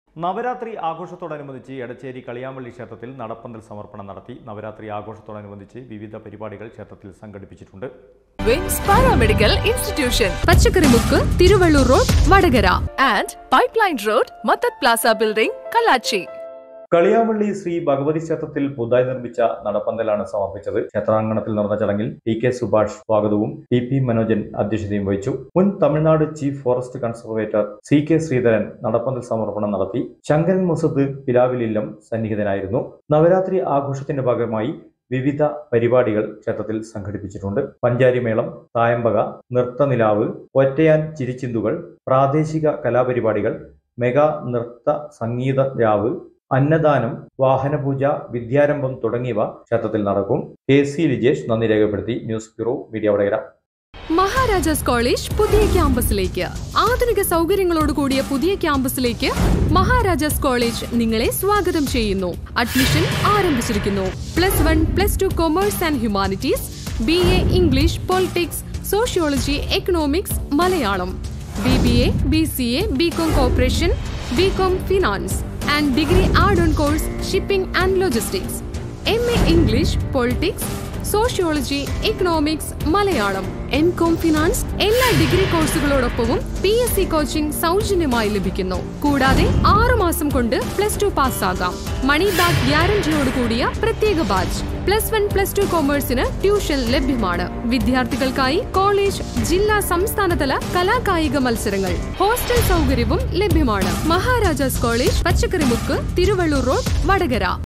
നവരാത്രി ആഘോഷത്തോടനുബന്ധിച്ച് എടച്ചേരി കളിയാമ്പള്ളി ക്ഷേത്രത്തിൽ നടപ്പന്തൽ സമർപ്പണം നടത്തി നവരാത്രി ആഘോഷത്തോടനുബന്ധിച്ച് വിവിധ പരിപാടികൾ ക്ഷേത്രത്തിൽ സംഘടിപ്പിച്ചിട്ടുണ്ട് വിംസ് paramedical institution Pachakkarimukku Thiruvallur road Vadakara and pipeline road Mathath plaza building Kallachi Kaliyampally Shri Bhagavathi ക്ഷേത്രത്തിൽ പുതുതായി നിർമ്മിച്ച നടപ്പന്തലാണ് സമർപ്പിച്ചത് ക്ഷേത്രാങ്കണത്തിൽ നടന്ന ചടങ്ങിൽ ടി കെ സുഭാഷ് സ്വാഗതവും ടി പി മനോജൻ അധ്യക്ഷതയും വഹിച്ചു മുൻ Tamil Nadu chief forest conservator C K Sreedharan നടപ്പന്തൽ സമർപ്പണം നടത്തി ശങ്കരൻ മുസദ് പിലാവിലില്ലം സന്നിഹിതനായിരുന്നു നവരാത്രി ആഘോഷത്തിന്റെ ഭാഗമായി വിവിധ പരിപാടികൾ ക്ഷേത്രത്തിൽ സംഘടിപ്പിച്ചിട്ടുണ്ട് പഞ്ചാരിമേളം തായമ്പക നൃത്തനിലാവ് ഒറ്റയാൻ ചിരിച്ചിന്തുകൾ പ്രാദേശിക കലാപരിപാടികൾ മെഗാ നൃത്ത സംഗീത രാവ് അന്നദാനം വാഹനപൂജ വിദ്യാരംഭം തുടങ്ങിയവ ക്ഷേത്രത്തിൽ നടക്കും കെ സി ലിജേഷ് നന്ദി രേഖപ്പെടുത്തി news bureau media Vadakara Maharajas college പുതിയ ക്യാമ്പസിലേക്ക് ആധുനിക സൗകര്യങ്ങളോട് കൂടിയ പുതിയ ക്യാമ്പസിലേക്ക് മഹാരാജാസ് കോളേജ് നിങ്ങളെ സ്വാഗതം ചെയ്യുന്നു അഡ്മിഷൻ ആരംഭിച്ചിരിക്കുന്നു plus one plus two commerce and humanities B A English politics sociology economics Malayalam B B A B C A B com corporation B com finance and degree add on course shipping and logistics M A English politics sociology economics Malayalam M com finance എല്ലാ degree കോഴ്സുകളോടൊപ്പവും P S C coaching സൗജന്യമായി ലഭിക്കുന്നു കൂടാതെ ആറു മാസം കൊണ്ട് plus two പാസ്സാകാം money back ഗ്യാരണ്ടിയോട് കൂടിയ പ്രത്യേക batch plus one plus two കൊമേഴ്സിന് ട്യൂഷൻ ലഭ്യമാണ് വിദ്യാർത്ഥികൾക്കായി കോളേജ് ജില്ലാ സംസ്ഥാനതല കലാകായിക മത്സരങ്ങൾ ഹോസ്റ്റൽ സൗകര്യവും ലഭ്യമാണ് മഹാരാജാസ് കോളേജ് പച്ചക്കറിമുക്ക് തിരുവള്ളൂർ റോഡ് വടകര